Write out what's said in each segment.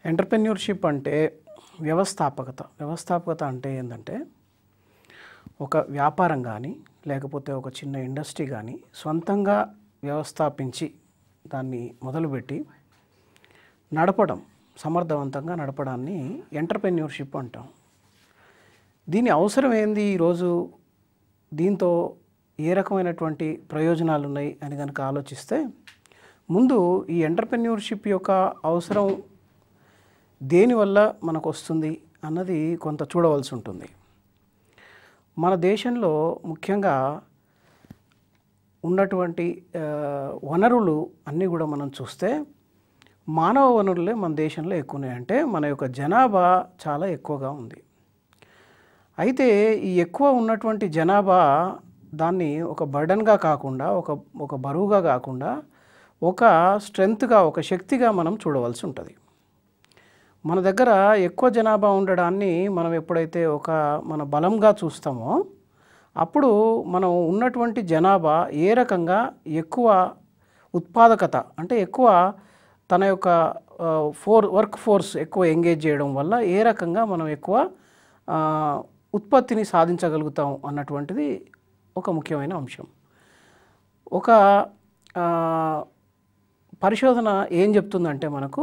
entrepreneurship అంటే వ్యవస్థాపకత వ్యవస్థాపకత అంటే ఏంటంటే ఒక వ్యాపారం కానీ లేకపోతే ఒక చిన్న ఇండస్ట్రీ కానీ సొంతంగా వ్యవస్థాపించి దాన్ని మొదలుపెట్టి నడపడం సమర్థవంతంగా నడపడాన్ని ఎంటర్ప్రెన్యూర్షిప్ అంటాం దీని అవసరం ఏంది ఈరోజు దీంతో ఏ రకమైనటువంటి ప్రయోజనాలు ఉన్నాయి అని కనుక ఆలోచిస్తే ముందు ఈ ఎంటర్ప్రెన్యూర్షిప్ యొక్క అవసరం దేనివల్ల మనకు వస్తుంది అన్నది కొంత చూడవలసి ఉంటుంది మన దేశంలో ముఖ్యంగా ఉన్నటువంటి ఆ, వనరులు అన్నీ కూడా మనం చూస్తే మానవ వనరులే మన దేశంలో ఎక్కువ ఉన్నాయి అంటే మన యొక్క జనాభా చాలా ఎక్కువగా ఉంది అయితే ఈ ఎక్కువ ఉన్నటువంటి జనాభా దాన్ని ఒక బర్డన్గా కాకుండా ఒక ఒక బరువుగా కాకుండా ఒక స్ట్రెంగ్త్గా ఒక శక్తిగా మనం చూడవలసి ఉంటుంది మన దగ్గర ఎక్కువ జనాభా ఉండడాన్ని మనం ఎప్పుడైతే ఒక మన బలంగా చూస్తామో అప్పుడు మనం ఉన్నటువంటి జనాభా ఏ రకంగా ఎక్కువ ఉత్పాదకత అంటే ఎక్కువ తన యొక్క ఆ, ఫోర్ వర్క్ ఫోర్స్ ఎక్కువ ఎంగేజ్ చేయడం వల్ల ఏ రకంగా మనం ఎక్కువ ఆ, ఉత్పత్తిని సాధించగలుగుతాం అన్నటువంటిది ఒక ముఖ్యమైన అంశం ఒక ఆ, పరిశోధన ఏం చెప్తుందంటే మనకు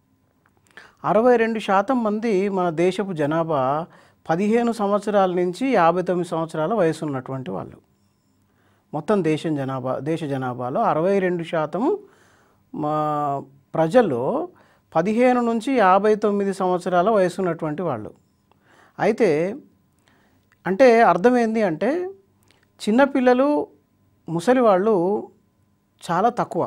అరవై రెండు శాతం మంది మన దేశపు జనాభా పదిహేను సంవత్సరాల నుంచి యాభై తొమ్మిది సంవత్సరాల వయసు ఉన్నటువంటి వాళ్ళు మొత్తం దేశం జనాభా దేశ జనాభాలో అరవై రెండు శాతం మా ప్రజల్లో పదిహేను నుంచి యాభై తొమ్మిది సంవత్సరాల వయసు ఉన్నటువంటి వాళ్ళు అయితే అంటే అర్థం ఏంది అంటే చిన్నపిల్లలు ముసలి వాళ్ళు చాలా తక్కువ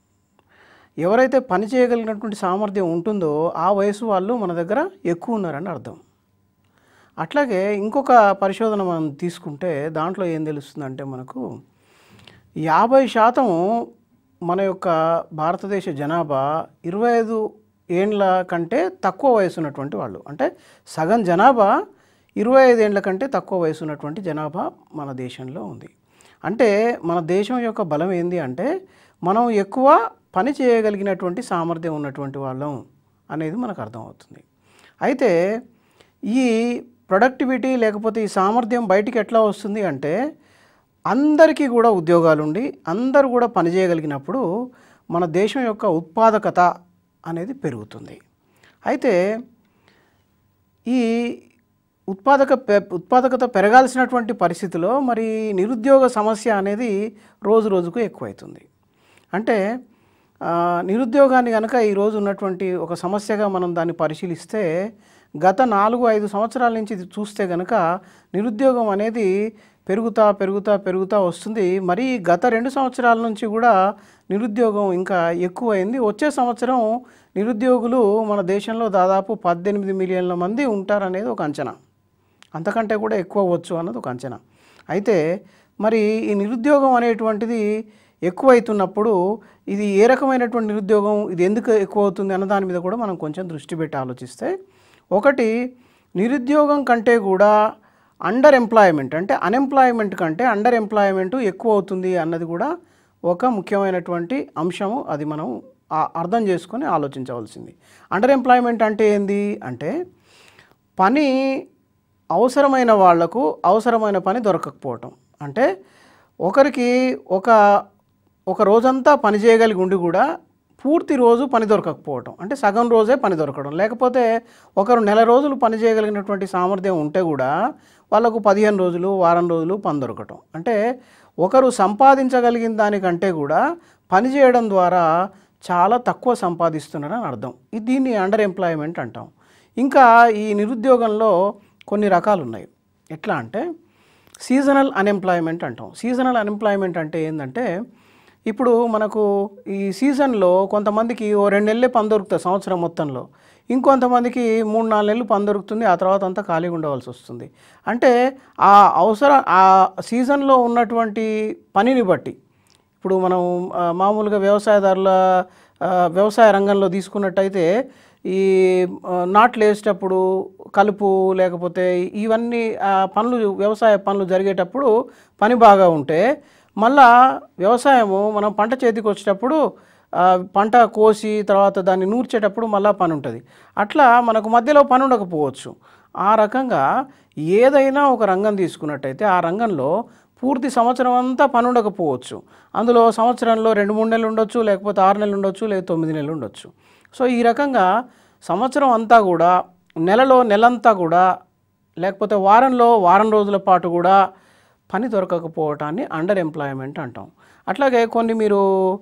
ఎవరైతే పని చేయగలిగినటువంటి సామర్థ్యం ఉంటుందో ఆ వయసు వాళ్ళు మన దగ్గర ఎక్కువ ఉన్నారని అర్థం అట్లాగే ఇంకొక పరిశోధన మనం తీసుకుంటే దాంట్లో ఏం తెలుస్తుందంటే మనకు యాభై శాతం మన యొక్క భారతదేశ జనాభా ఇరవై ఐదు ఏండ్ల కంటే తక్కువ వయసు ఉన్నటువంటి వాళ్ళు అంటే సగం జనాభా ఇరవై ఐదు ఏండ్ల కంటే తక్కువ వయసు ఉన్నటువంటి జనాభా మన దేశంలో ఉంది అంటే మన దేశం యొక్క బలం ఏంది అంటే మనం ఎక్కువ పని చేయగలిగినటువంటి సామర్థ్యం ఉన్నటువంటి వాళ్ళం అనేది మనకు అర్థమవుతుంది అయితే ఈ ప్రొడక్టివిటీ లేకపోతే ఈ సామర్థ్యం బయటికి ఎట్లా వస్తుంది అంటే అందరికీ కూడా ఉద్యోగాలు ఉండి అందరూ కూడా పనిచేయగలిగినప్పుడు మన దేశం యొక్క ఉత్పాదకత అనేది పెరుగుతుంది అయితే ఈ ఉత్పాదక పె- ఉత్పాదకత పెరగాల్సినటువంటి పరిస్థితిలో మరి నిరుద్యోగ సమస్య అనేది రోజు రోజుకు ఎక్కువవుతుంది అంటే ఆ, నిరుద్యోగాన్ని కనుక ఈరోజు ఉన్నటువంటి ఒక సమస్యగా మనం దాన్ని పరిశీలిస్తే గత నాలుగు ఐదు సంవత్సరాల నుంచి ఇది చూస్తే కనుక నిరుద్యోగం అనేది పెరుగుతా పెరుగుతా పెరుగుతా వస్తుంది మరి గత రెండు సంవత్సరాల నుంచి కూడా నిరుద్యోగం ఇంకా ఎక్కువైంది వచ్చే సంవత్సరం నిరుద్యోగులు మన దేశంలో దాదాపు పద్దెనిమిది మిలియన్ల మంది ఉంటారనేది ఒక అంచనా అంతకంటే కూడా ఎక్కువ అవ్వచ్చు అన్నది ఒక అంచనా అయితే మరి ఈ నిరుద్యోగం అనేటువంటిది ఎక్కువైతున్నప్పుడు ఇది ఏ రకమైనటువంటి నిరుద్యోగం ఇది ఎందుకు ఎక్కువ అవుతుంది అన్న దాని మీద కూడా మనం కొంచెం దృష్టి పెట్టి ఆలోచిస్తే ఒకటి నిరుద్యోగం కంటే కూడా అండర్ ఎంప్లాయ్మెంట్ అంటే అన్ఎంప్లాయ్మెంట్ కంటే అండర్ ఎంప్లాయ్మెంట్ ఎక్కువ అవుతుంది అన్నది కూడా ఒక ముఖ్యమైనటువంటి అంశము అది మనం ఆ- అర్థం చేసుకొని ఆలోచించవలసింది అండర్ ఎంప్లాయ్మెంట్ అంటే ఏంది అంటే పని అవసరమైన వాళ్లకు అవసరమైన పని దొరకకపోవటం అంటే ఒకరికి ఒక ఒక రోజంతా పని చేయగలిగి ఉండి కూడా పూర్తి రోజు పని దొరకకపోవటం అంటే సగం రోజే పని దొరకడం లేకపోతే ఒకరు నెల రోజులు పని చేయగలిగినటువంటి సామర్థ్యం ఉంటే కూడా వాళ్ళకు పదిహేను రోజులు వారం రోజులు పని దొరకటం అంటే ఒకరు సంపాదించగలిగిన దానికంటే కూడా పని చేయడం ద్వారా చాలా తక్కువ సంపాదిస్తున్నారని అర్థం ఇది దీన్ని అండర్ ఎంప్లాయ్మెంట్ అంటాం ఇంకా ఈ నిరుద్యోగంలో కొన్ని రకాలు ఉన్నాయి ఎట్లా అంటే సీజనల్ అన్ఎంప్లాయ్మెంట్ అంటాం సీజనల్ అన్ఎంప్లాయ్మెంట్ అంటే ఏంటంటే ఇప్పుడు మనకు ఈ సీజన్లో కొంతమందికి ఓ రెండు నెలలే పని దొరుకుతుంది సంవత్సరం మొత్తంలో ఇంకొంతమందికి మూడు నాలుగు నెలలు పని దొరుకుతుంది ఆ తర్వాత అంతా ఖాళీగా ఉండవలసి వస్తుంది అంటే ఆ అవసర ఆ సీజన్లో ఉన్నటువంటి పనిని బట్టి ఇప్పుడు మనం ఆ, మామూలుగా వ్యవసాయదారుల ఆ, వ్యవసాయ రంగంలో తీసుకున్నట్టయితే ఈ ఆ, నాట్లు వేసేటప్పుడు కలుపు లేకపోతే ఇవన్నీ ఆ, పనులు వ్యవసాయ పనులు జరిగేటప్పుడు పని బాగా ఉంటే మళ్ళా వ్యవసాయము మనం పంట చేతికి వచ్చేటప్పుడు ఆ, పంట కోసి తర్వాత దాన్ని నూర్చేటప్పుడు మళ్ళా పని ఉంటుంది అట్లా మనకు మధ్యలో పని ఉండకపోవచ్చు ఆ రకంగా ఏదైనా ఒక రంగం తీసుకున్నట్టయితే ఆ రంగంలో పూర్తి సంవత్సరం అంతా పని ఉండకపోవచ్చు అందులో సంవత్సరంలో రెండు మూడు నెలలు ఉండొచ్చు లేకపోతే ఆరు నెలలు ఉండొచ్చు లేదా తొమ్మిది నెలలు ఉండొచ్చు సో ఈ రకంగా సంవత్సరం అంతా కూడా నెలలో నెలంతా కూడా లేకపోతే వారంలో వారం రోజుల పాటు కూడా పని దొరకకపోవటాన్ని అండర్ ఎంప్లాయ్మెంట్ అంటాం అట్లాగే కొన్ని మీరు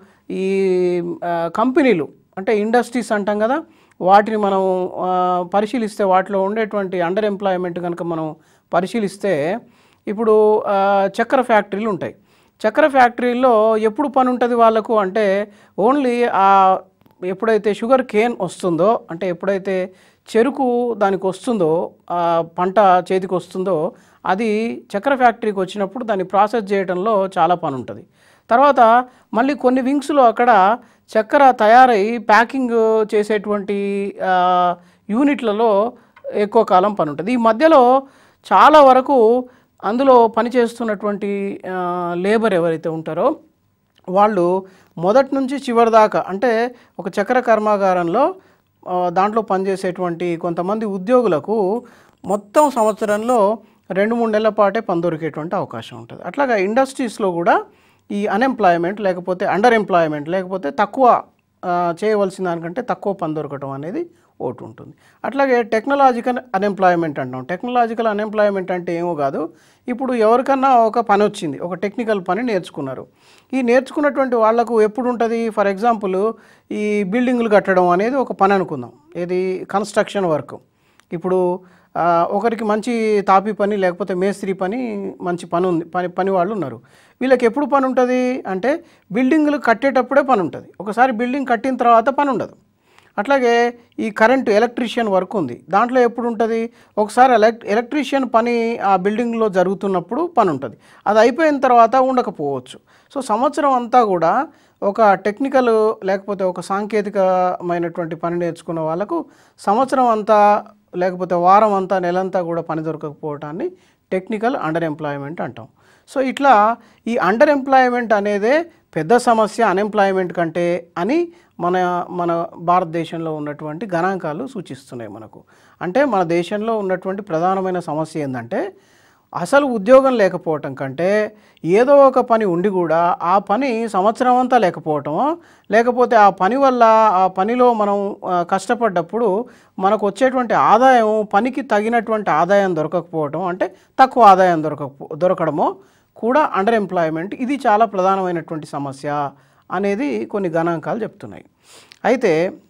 ఈ ఆ, కంపెనీలు అంటే ఇండస్ట్రీస్ అంటాం కదా వాటిని మనం ఆ, పరిశీలిస్తే వాటిలో ఉండేటువంటి అండర్ ఎంప్లాయ్మెంట్ కనుక మనం పరిశీలిస్తే ఇప్పుడు ఆ, చక్కెర ఫ్యాక్టరీలు ఉంటాయి చక్కెర ఫ్యాక్టరీలో ఎప్పుడు పని ఉంటుంది వాళ్ళకు అంటే ఓన్లీ ఆ ఎప్పుడైతే షుగర్ కేన్ వస్తుందో అంటే ఎప్పుడైతే చెరుకు దానికి వస్తుందో ఆ పంట చేతికి వస్తుందో అది చక్కెర ఫ్యాక్టరీకి వచ్చినప్పుడు దాన్ని ప్రాసెస్ చేయడంలో చాలా పని ఉంటుంది తర్వాత మళ్ళీ కొన్ని వింగ్స్లో అక్కడ చక్కెర తయారై ప్యాకింగ్ చేసేటువంటి ఆ, యూనిట్లలో ఎక్కువ కాలం పని ఉంటుంది ఈ మధ్యలో చాలా వరకు అందులో పనిచేస్తున్నటువంటి ఆ, లేబర్ ఎవరైతే ఉంటారో వాళ్ళు మొదటి నుంచి చివరి దాకా అంటే ఒక చక్కెర కర్మాగారంలో ఆ, దాంట్లో పనిచేసేటువంటి కొంతమంది ఉద్యోగులకు మొత్తం సంవత్సరంలో రెండు మూడు నెలల పాటే పని దొరికేటువంటి అవకాశం ఉంటుంది అట్లాగా ఇండస్ట్రీస్లో కూడా ఈ అన్ఎంప్లాయ్మెంట్ లేకపోతే అండర్ ఎంప్లాయ్మెంట్ లేకపోతే తక్కువ ఆ, చేయవలసిన దానికంటే తక్కువ పని దొరకటం అనేది ఒకటి ఉంటుంది అట్లాగే టెక్నాలజికల్ అన్ఎంప్లాయ్మెంట్ అంటాం టెక్నాలజికల్ అన్ఎంప్లాయ్మెంట్ అంటే ఏమో కాదు ఇప్పుడు ఎవరికన్నా ఒక పని వచ్చింది ఒక టెక్నికల్ పని నేర్చుకున్నారు ఈ నేర్చుకున్నటువంటి వాళ్లకు ఎప్పుడు ఉంటుంది ఫర్ ఎగ్జాంపుల్ ఈ బిల్డింగులు కట్టడం అనేది ఒక పని అనుకుందాం ఇది కన్స్ట్రక్షన్ వర్క్ ఇప్పుడు ఆ, ఒకరికి మంచి తాపి పని లేకపోతే మేస్త్రి పని మంచి పని ఉంది పని పని వాళ్ళు ఉన్నారు వీళ్ళకి ఎప్పుడు పని ఉంటుంది అంటే బిల్డింగులు కట్టేటప్పుడే పని ఉంటుంది ఒకసారి బిల్డింగ్ కట్టిన తర్వాత పని ఉండదు అట్లాగే ఈ కరెంటు ఎలక్ట్రీషియన్ వర్క్ ఉంది దాంట్లో ఎప్పుడు ఉంటుంది ఒకసారి ఎలక్ ఎలక్ట్రీషియన్ పని ఆ బిల్డింగ్లో జరుగుతున్నప్పుడు పని ఉంటుంది అది అయిపోయిన తర్వాత ఉండకపోవచ్చు సో సంవత్సరం అంతా కూడా ఒక టెక్నికల్ లేకపోతే ఒక సాంకేతికమైనటువంటి పని నేర్చుకున్న వాళ్ళకు సంవత్సరం అంతా లేకపోతే వారం అంతా నెలంతా కూడా పని దొరకకపోవటాన్ని టెక్నికల్ అండర్ ఎంప్లాయ్మెంట్ అంటాం సో ఇట్లా ఈ అండర్ ఎంప్లాయ్మెంట్ అనేదే పెద్ద సమస్య అన్ఎంప్లాయ్మెంట్ కంటే అని మన మన భారతదేశంలో ఉన్నటువంటి గణాంకాలు సూచిస్తున్నాయి మనకు అంటే మన దేశంలో ఉన్నటువంటి ప్రధానమైన సమస్య ఏంటంటే అసలు ఉద్యోగం లేకపోవటం కంటే ఏదో ఒక పని ఉండి కూడా ఆ పని సంవత్సరం అంతా లేకపోవటమో లేకపోతే ఆ పని వల్ల ఆ పనిలో మనం ఆ, కష్టపడ్డప్పుడు మనకు వచ్చేటువంటి ఆదాయం పనికి తగినటువంటి ఆదాయం దొరకకపోవటం అంటే తక్కువ ఆదాయం దొరకకపో దొరకడమో కూడా అండర్ ఎంప్లాయ్మెంట్ ఇది చాలా ప్రధానమైనటువంటి సమస్య అనేది కొన్ని గణాంకాలు చెప్తున్నాయి అయితే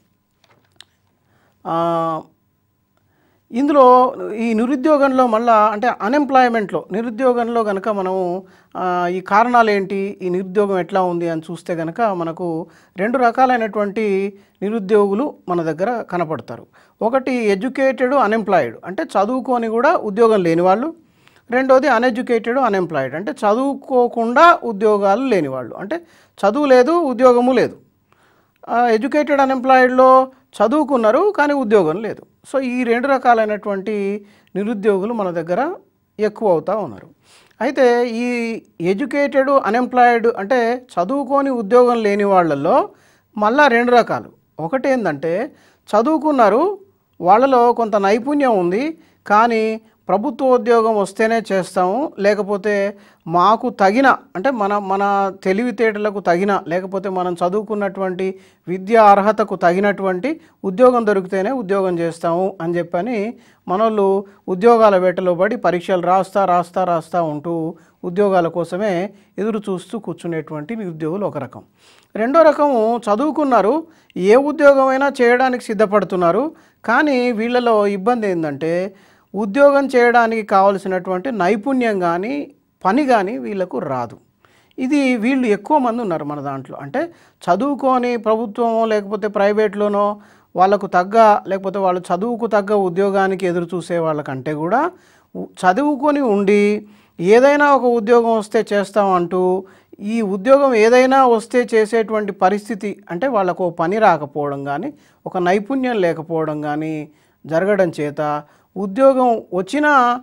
ఆ, ఇందులో ఈ నిరుద్యోగంలో మళ్ళా అంటే అన్ఎంప్లాయ్మెంట్లో నిరుద్యోగంలో కనుక మనము ఆ, ఈ కారణాలు ఏంటి ఈ నిరుద్యోగం ఎట్లా ఉంది అని చూస్తే కనుక మనకు రెండు రకాలైనటువంటి నిరుద్యోగులు మన దగ్గర కనపడతారు ఒకటి ఎడ్యుకేటెడ్ అన్ఎంప్లాయిడ్ అంటే చదువుకొని కూడా ఉద్యోగం లేని వాళ్ళు రెండోది అన్ఎడ్యుకేటెడ్ అన్ఎంప్లాయిడ్ అంటే చదువుకోకుండా ఉద్యోగాలు లేనివాళ్ళు అంటే చదువు లేదు ఉద్యోగము లేదు ఎడ్యుకేటెడ్ అన్ఎంప్లాయిడ్లో చదువుకున్నారు కానీ ఉద్యోగం లేదు సో ఈ రెండు రకాలైనటువంటి నిరుద్యోగులు మన దగ్గర ఎక్కువ అవుతూ ఉన్నారు అయితే ఈ ఎడ్యుకేటెడ్ అన్ఎంప్లాయిడ్ అంటే చదువుకొని ఉద్యోగం లేని వాళ్ళల్లో మళ్ళా రెండు రకాలు ఒకటి ఏంటంటే చదువుకున్నారు వాళ్ళలో కొంత నైపుణ్యం ఉంది కానీ ప్రభుత్వ ఉద్యోగం వస్తేనే చేస్తాము లేకపోతే మాకు తగిన అంటే మన మన తెలివితేటలకు తగిన లేకపోతే మనం చదువుకున్నటువంటి విద్యా అర్హతకు తగినటువంటి ఉద్యోగం దొరికితేనే ఉద్యోగం చేస్తాము అని చెప్పని మనోళ్ళు ఉద్యోగాల వేటలో పడి పరీక్షలు రాస్తా రాస్తా రాస్తా ఉంటూ ఉద్యోగాల కోసమే ఎదురు చూస్తూ కూర్చునేటువంటి నిరుద్యోగులు ఒక రకం రెండో రకము చదువుకున్నారు ఏ ఉద్యోగమైనా చేయడానికి సిద్ధపడుతున్నారు కానీ వీళ్ళలో ఇబ్బంది ఏంటంటే ఉద్యోగం చేయడానికి కావలసినటువంటి నైపుణ్యం కానీ పని కానీ వీళ్ళకు రాదు ఇది వీళ్ళు ఎక్కువ మంది ఉన్నారు మన దాంట్లో అంటే చదువుకొని ప్రభుత్వమో లేకపోతే ప్రైవేట్లోనో వాళ్ళకు తగ్గ లేకపోతే వాళ్ళు చదువుకు తగ్గ ఉద్యోగానికి ఎదురు చూసే వాళ్ళకంటే కూడా ఉ- చదువుకొని ఉండి ఏదైనా ఒక ఉద్యోగం వస్తే చేస్తామంటూ ఈ ఉద్యోగం ఏదైనా వస్తే చేసేటువంటి పరిస్థితి అంటే వాళ్ళకు ఓ పని రాకపోవడం కానీ ఒక నైపుణ్యం లేకపోవడం కానీ జరగడం చేత ఉద్యోగం వచ్చినా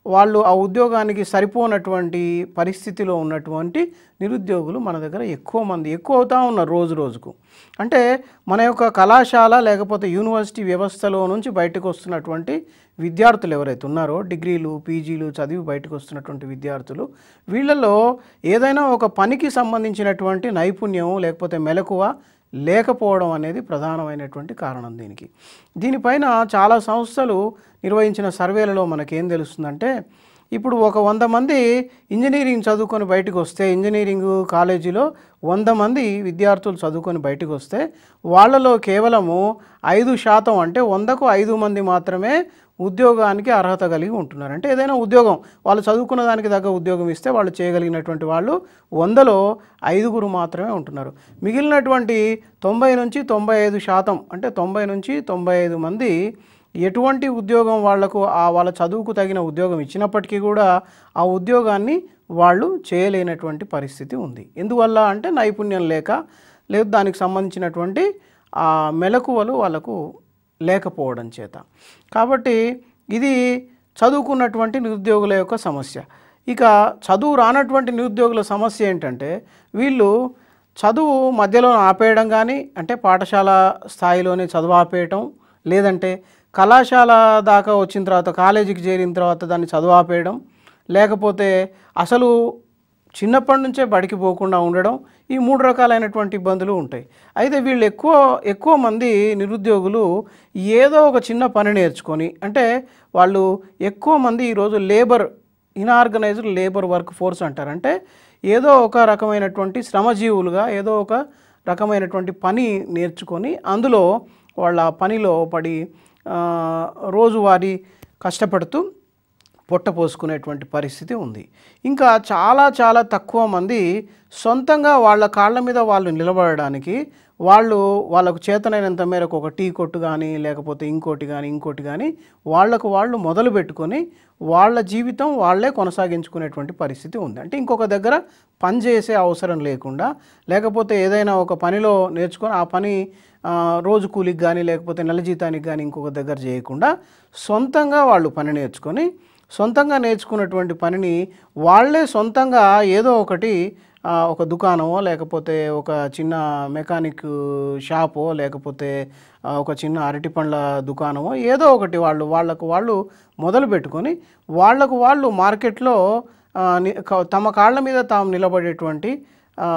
వాళ్ళు ఆ ఉద్యోగానికి సరిపోనటువంటి పరిస్థితిలో ఉన్నటువంటి నిరుద్యోగులు మన దగ్గర ఎక్కువ మంది ఎక్కువ అవుతా ఉన్నారు రోజు రోజుకు అంటే మన యొక్క కళాశాల లేకపోతే యూనివర్సిటీ వ్యవస్థలో నుంచి బయటకు వస్తున్నటువంటి విద్యార్థులు ఎవరైతే ఉన్నారో డిగ్రీలు పీజీలు చదివి బయటకు వస్తున్నటువంటి విద్యార్థులు వీళ్ళలో ఏదైనా ఒక పనికి సంబంధించినటువంటి నైపుణ్యం లేకపోతే మెలకువ లేకపోవడం అనేది ప్రధానమైనటువంటి కారణం దీనికి దీనిపైన చాలా సంస్థలు నిర్వహించిన సర్వేలలో మనకేం తెలుస్తుందంటే ఇప్పుడు ఒక వంద మంది ఇంజనీరింగ్ చదువుకొని బయటకు వస్తే ఇంజనీరింగ్ కాలేజీలో వంద మంది విద్యార్థులు చదువుకొని బయటకు వస్తే వాళ్ళలో కేవలము ఐదు శాతం అంటే వందకు ఐదు మంది మాత్రమే ఉద్యోగానికి అర్హత కలిగి ఉంటున్నారు అంటే ఏదైనా ఉద్యోగం వాళ్ళు చదువుకున్న దానికి తగ్గ ఉద్యోగం ఇస్తే వాళ్ళు చేయగలిగినటువంటి వాళ్ళు వందలో ఐదుగురు మాత్రమే ఉంటున్నారు మిగిలినటువంటి తొంభై నుంచి తొంభై ఐదు శాతం అంటే తొంభై నుంచి తొంభై ఐదు మంది ఎటువంటి ఉద్యోగం వాళ్లకు ఆ వాళ్ళ చదువుకు తగిన ఉద్యోగం ఇచ్చినప్పటికీ కూడా ఆ ఉద్యోగాన్ని వాళ్ళు చేయలేనటువంటి పరిస్థితి ఉంది ఎందువల్ల అంటే నైపుణ్యం లేక లేదు దానికి సంబంధించినటువంటి ఆ మెలకువలు వాళ్ళకు లేకపోవడం చేత కాబట్టి ఇది చదువుకున్నటువంటి నిరుద్యోగుల యొక్క సమస్య ఇక చదువు రానటువంటి నిరుద్యోగుల సమస్య ఏంటంటే వీళ్ళు చదువు మధ్యలో ఆపేయడం కానీ అంటే పాఠశాల స్థాయిలోనే చదువు ఆపేయటం లేదంటే కళాశాల దాకా వచ్చిన తర్వాత కాలేజీకి చేరిన తర్వాత దాన్ని చదువు ఆపేయడం లేకపోతే అసలు చిన్నప్పటి నుంచే బడికి పోకుండా ఉండడం ఈ మూడు రకాలైనటువంటి ఇబ్బందులు ఉంటాయి అయితే వీళ్ళు ఎక్కువ ఎక్కువ మంది నిరుద్యోగులు ఏదో ఒక చిన్న పని నేర్చుకొని అంటే వాళ్ళు ఎక్కువ మంది ఈరోజు labour unorganised labour work force అంటారు అంటే ఏదో ఒక రకమైనటువంటి శ్రమజీవులుగా ఏదో ఒక రకమైనటువంటి పని నేర్చుకొని అందులో వాళ్ళ పనిలో పడి ఆ, రోజువారీ కష్టపడుతూ పొట్ట పోసుకునేటువంటి పరిస్థితి ఉంది ఇంకా చాలా చాలా తక్కువ మంది సొంతంగా వాళ్ళ కాళ్ళ మీద వాళ్ళు నిలబడడానికి వాళ్ళు వాళ్ళకు చేతనైనంత మేరకు ఒక టీ కొట్టు కానీ లేకపోతే ఇంకోటి కానీ ఇంకోటి కానీ వాళ్లకు వాళ్ళు మొదలు పెట్టుకొని వాళ్ళ జీవితం వాళ్ళే కొనసాగించుకునేటువంటి పరిస్థితి ఉంది అంటే ఇంకొక దగ్గర పని చేసే అవసరం లేకుండా లేకపోతే ఏదైనా ఒక పనిలో నేర్చుకొని ఆ పని ఆ, రోజు కూలికి కానీ లేకపోతే నెల జీతానికి కానీ ఇంకొక దగ్గర చేయకుండా సొంతంగా వాళ్ళు పని నేర్చుకొని సొంతంగా నేర్చుకున్నటువంటి పనిని వాళ్ళే సొంతంగా ఏదో ఒకటి ఆ, ఒక దుకాణమో లేకపోతే ఒక చిన్న మెకానిక్ షాపో లేకపోతే ఆ, ఒక చిన్న అరటి పండ్ల దుకాణమో ఏదో ఒకటి వాళ్ళు వాళ్ళకు వాళ్ళు మొదలు పెట్టుకొని వాళ్ళకు వాళ్ళు మార్కెట్లో ఆ, ని- క- తమ కాళ్ళ మీద తాము నిలబడేటువంటి ఆ,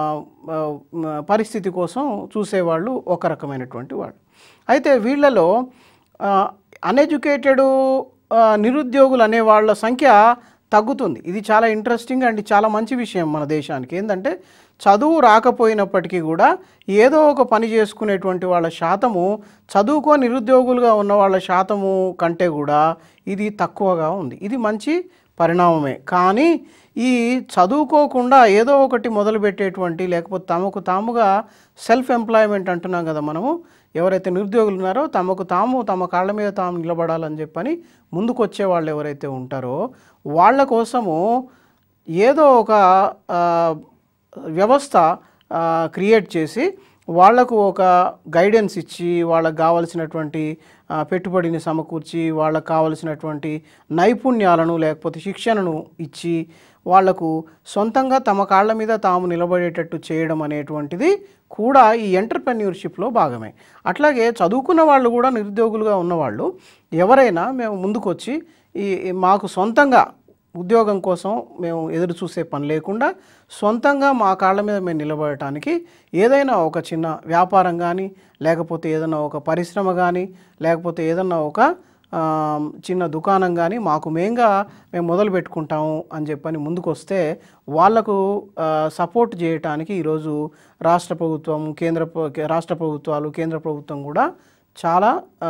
ఆ, మ- పరిస్థితి కోసం చూసేవాళ్ళు ఒక రకమైనటువంటి వాళ్ళు అయితే వీళ్ళలో అన్ఎడ్యుకేటెడ్ నిరుద్యోగులు అనే వాళ్ళ సంఖ్య తగ్గుతుంది ఇది చాలా ఇంట్రెస్టింగ్ అండ్ చాలా మంచి విషయం మన దేశానికి ఏంటంటే చదువు రాకపోయినప్పటికీ కూడా ఏదో ఒక పని చేసుకునేటువంటి వాళ్ళ శాతము చదువుకో నిరుద్యోగులుగా ఉన్న వాళ్ళ శాతము కంటే కూడా ఇది తక్కువగా ఉంది ఇది మంచి పరిణామమే కానీ ఈ చదువుకోకుండా ఏదో ఒకటి మొదలుపెట్టేటువంటి లేకపోతే తమకు తాముగా సెల్ఫ్ ఎంప్లాయ్మెంట్ అంటున్నాం కదా మనము ఎవరైతే నిరుద్యోగులు ఉన్నారో తమకు తాము తమ కాళ్ళ మీద తాము నిలబడాలని చెప్పని ముందుకు వచ్చే వాళ్ళు ఎవరైతే ఉంటారో వాళ్ళ కోసము ఏదో ఒక ఆ, వ్యవస్థ ఆ, క్రియేట్ చేసి వాళ్లకు ఒక గైడెన్స్ ఇచ్చి వాళ్ళకు కావలసినటువంటి ఆ, పెట్టుబడిని సమకూర్చి వాళ్ళకు కావలసినటువంటి నైపుణ్యాలను లేకపోతే శిక్షణను ఇచ్చి వాళ్లకు సొంతంగా తమ కాళ్ళ మీద తాము నిలబడేటట్టు చేయడం అనేటువంటిది కూడా ఈ ఎంటర్ప్రెన్యూర్షిప్లో భాగమే అట్లాగే చదువుకున్న వాళ్ళు కూడా నిరుద్యోగులుగా ఉన్నవాళ్ళు ఎవరైనా మేము ముందుకొచ్చి ఈ ఈ మాకు సొంతంగా ఉద్యోగం కోసం మేము ఎదురు చూసే పని లేకుండా సొంతంగా మా కాళ్ళ మీద మేము నిలబడటానికి ఏదైనా ఒక చిన్న వ్యాపారం కానీ లేకపోతే ఏదైనా ఒక పరిశ్రమ కానీ లేకపోతే ఏదైనా ఒక ఆ, చిన్న దుకాణం కానీ మాకు మేంగా మేము మొదలు పెట్టుకుంటాము అని చెప్పని ముందుకు వస్తే వాళ్లకు సపోర్ట్ చేయటానికి ఈరోజు రాష్ట్ర ప్రభుత్వం కేంద్ర ప్ర- రాష్ట్ర ప్రభుత్వాలు కేంద్ర ప్రభుత్వం కూడా చాలా ఆ,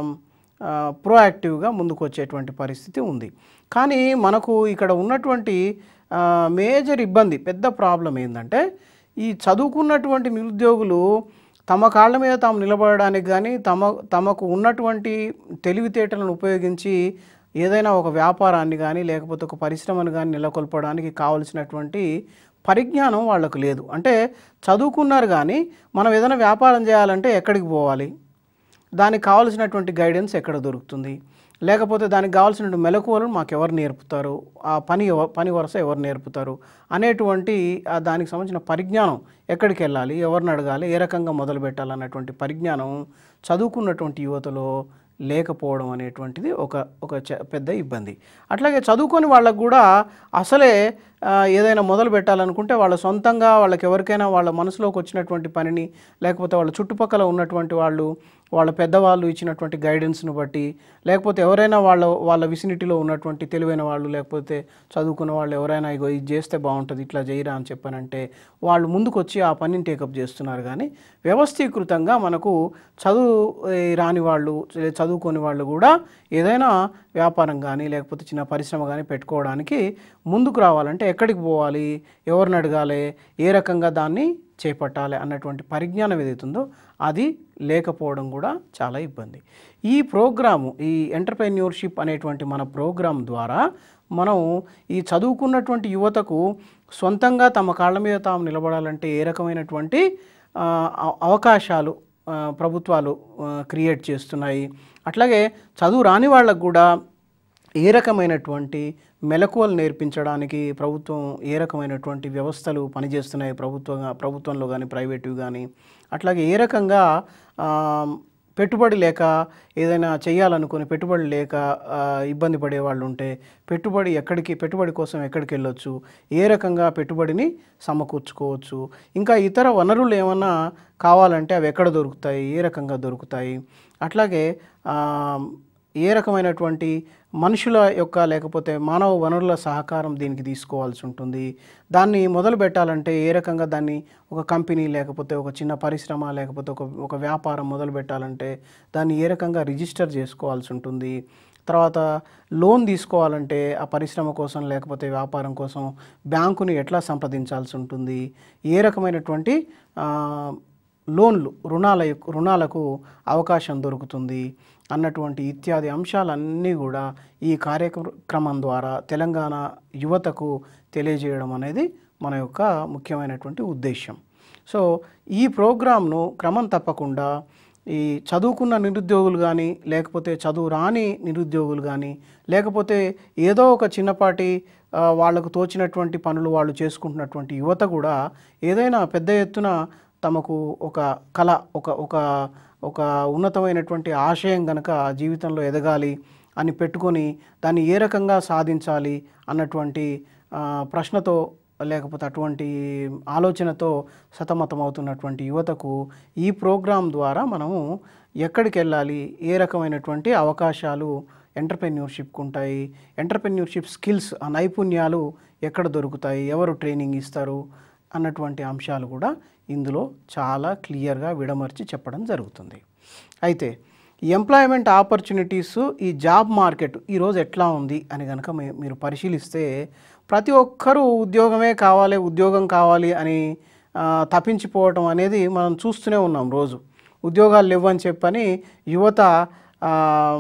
ఆ, ప్రోయాక్టివ్గా ముందుకు వచ్చేటువంటి పరిస్థితి ఉంది కానీ మనకు ఇక్కడ ఉన్నటువంటి ఆ, మేజర్ ఇబ్బంది పెద్ద ప్రాబ్లం ఏంటంటే ఈ చదువుకున్నటువంటి నిరుద్యోగులు తమ కాళ్ళ మీద తాము నిలబడడానికి కానీ తమ తమకు ఉన్నటువంటి తెలివితేటలను ఉపయోగించి ఏదైనా ఒక వ్యాపారాన్ని కానీ లేకపోతే ఒక పరిశ్రమను కానీ నెలకొల్పడానికి కావలసినటువంటి పరిజ్ఞానం వాళ్ళకు లేదు అంటే చదువుకున్నారు కానీ మనం ఏదైనా వ్యాపారం చేయాలంటే ఎక్కడికి పోవాలి దానికి కావలసినటువంటి గైడెన్స్ ఎక్కడ దొరుకుతుంది లేకపోతే దానికి కావాల్సిన మెలకువలను మాకు ఎవరు నేర్పుతారు ఆ పని ఎవ- పని వరుస ఎవరు నేర్పుతారు అనేటువంటి ఆ దానికి సంబంధించిన పరిజ్ఞానం ఎక్కడికి వెళ్ళాలి ఎవరిని అడగాలి ఏ రకంగా మొదలు పెట్టాలన్నటువంటి పరిజ్ఞానం చదువుకున్నటువంటి యువతలో లేకపోవడం అనేటువంటిది ఒక ఒక చ- పెద్ద ఇబ్బంది అట్లాగే చదువుకొని వాళ్ళకు కూడా అసలే ఆ, ఏదైనా మొదలు పెట్టాలనుకుంటే వాళ్ళ సొంతంగా వాళ్ళకి ఎవరికైనా వాళ్ళ మనసులోకి వచ్చినటువంటి పనిని లేకపోతే వాళ్ళ చుట్టుపక్కల ఉన్నటువంటి వాళ్ళు వాళ్ళ పెద్దవాళ్ళు ఇచ్చినటువంటి గైడెన్స్ను బట్టి లేకపోతే ఎవరైనా వాళ్ళ వాళ్ళ విసినిటీలో ఉన్నటువంటి తెలివైన వాళ్ళు లేకపోతే చదువుకున్న వాళ్ళు ఎవరైనా ఇగో ఇది చేస్తే బాగుంటుంది ఇట్లా చేయరా అని చెప్పానంటే వాళ్ళు ముందుకొచ్చి ఆ పనిని టేకప్ చేస్తున్నారు కానీ వ్యవస్థీకృతంగా మనకు చదువు ఏ, రాని వాళ్ళు లే- చదువుకోని వాళ్ళు కూడా ఏదైనా వ్యాపారం కానీ లేకపోతే చిన్న పరిశ్రమ కానీ పెట్టుకోవడానికి ముందుకు రావాలంటే ఎక్కడికి పోవాలి ఎవరిని అడగాలి ఏ రకంగా దాన్ని చేపట్టాలి అన్నటువంటి పరిజ్ఞానం ఏదైతుందో అది లేకపోవడం కూడా చాలా ఇబ్బంది ఈ ప్రోగ్రాము ఈ ఎంటర్ప్రెన్యూర్షిప్ అనేటువంటి మన ప్రోగ్రాం ద్వారా మనం ఈ చదువుకున్నటువంటి యువతకు సొంతంగా తమ కాళ్ళ మీద తాము నిలబడాలంటే ఏ రకమైనటువంటి ఆ, అవ- అవకాశాలు ఆ, ప్రభుత్వాలు క్రియేట్ చేస్తున్నాయి అట్లాగే చదువు రాని వాళ్ళకు కూడా ఏ రకమైనటువంటి మెలకువలు నేర్పించడానికి ప్రభుత్వం ఏ రకమైనటువంటి వ్యవస్థలు పనిచేస్తున్నాయి ప్రభుత్వం ప్రభుత్వంలో కానీ ప్రైవేటివి కానీ అట్లాగే ఏ రకంగా ఆ, పెట్టుబడి లేక ఏదైనా చేయాలనుకుని పెట్టుబడి లేక ఆ, ఇబ్బంది పడే వాళ్ళు ఉంటే పెట్టుబడి ఎక్కడికి పెట్టుబడి కోసం ఎక్కడికి వెళ్ళొచ్చు ఏ రకంగా పెట్టుబడిని సమకూర్చుకోవచ్చు ఇంకా ఇతర వనరులు ఏమన్నా కావాలంటే అవి ఎక్కడ దొరుకుతాయి ఏ రకంగా దొరుకుతాయి అట్లాగే ఆ, ఏ రకమైనటువంటి మనుషుల యొక్క లేకపోతే మానవ వనరుల సహకారం దీనికి తీసుకోవాల్సి ఉంటుంది దాన్ని మొదలు పెట్టాలంటే ఏ రకంగా దాన్ని ఒక కంపెనీ లేకపోతే ఒక చిన్న పరిశ్రమ లేకపోతే ఒక ఒక వ్యాపారం మొదలు పెట్టాలంటే దాన్ని ఏ రకంగా రిజిస్టర్ చేసుకోవాల్సి ఉంటుంది తర్వాత లోన్ తీసుకోవాలంటే ఆ పరిశ్రమ కోసం లేకపోతే వ్యాపారం కోసం బ్యాంకుని ఎట్లా సంప్రదించాల్సి ఉంటుంది ఏ రకమైనటువంటి ఆ, లోన్లు రుణాల యొక్క- రుణాలకు అవకాశం దొరుకుతుంది అన్నటువంటి ఇత్యాది అంశాలన్నీ కూడా ఈ కార్యక్రమం ద్వారా తెలంగాణ యువతకు తెలియజేయడం అనేది మన యొక్క ముఖ్యమైనటువంటి ఉద్దేశం సో ఈ ప్రోగ్రాంను క్రమం తప్పకుండా ఈ చదువుకున్న నిరుద్యోగులు కానీ లేకపోతే చదువు రాని నిరుద్యోగులు కానీ లేకపోతే ఏదో ఒక చిన్నపాటి ఆ, వాళ్ళకు తోచినటువంటి పనులు వాళ్ళు చేసుకుంటున్నటువంటి యువత కూడా ఏదైనా పెద్ద ఎత్తున తమకు ఒక కళ ఒక ఒక ఒక ఉన్నతమైనటువంటి ఆశయం గనక జీవితంలో ఎదగాలి అని పెట్టుకొని దాన్ని ఏ రకంగా సాధించాలి అన్నటువంటి ఆ, ప్రశ్నతో లేకపోతే అటువంటి ఆలోచనతో సతమతమవుతున్నటువంటి యువతకు ఈ ప్రోగ్రాం ద్వారా మనము ఎక్కడికి వెళ్ళాలి ఏ రకమైనటువంటి అవకాశాలు ఎంటర్ప్రెన్యూర్షిప్కి ఉంటాయి ఎంటర్ప్రెన్యూర్షిప్ స్కిల్స్ ఆ నైపుణ్యాలు ఎక్కడ దొరుకుతాయి ఎవరు ట్రైనింగ్ ఇస్తారు అన్నటువంటి అంశాలు కూడా ఇందులో చాలా క్లియర్గా విడమర్చి చెప్పడం జరుగుతుంది అయితే ఎంప్లాయ్మెంట్ ఆపర్చునిటీస్ ఈ జాబ్ మార్కెట్ ఈరోజు ఎట్లా ఉంది అని కనుక మీ- మీరు పరిశీలిస్తే ప్రతి ఒక్కరూ ఉద్యోగమే కావాలి ఉద్యోగం కావాలి అని ఆ, తప్పించిపోవటం అనేది మనం చూస్తూనే ఉన్నాం రోజు ఉద్యోగాలు లేవని చెప్పని యువత ఆ,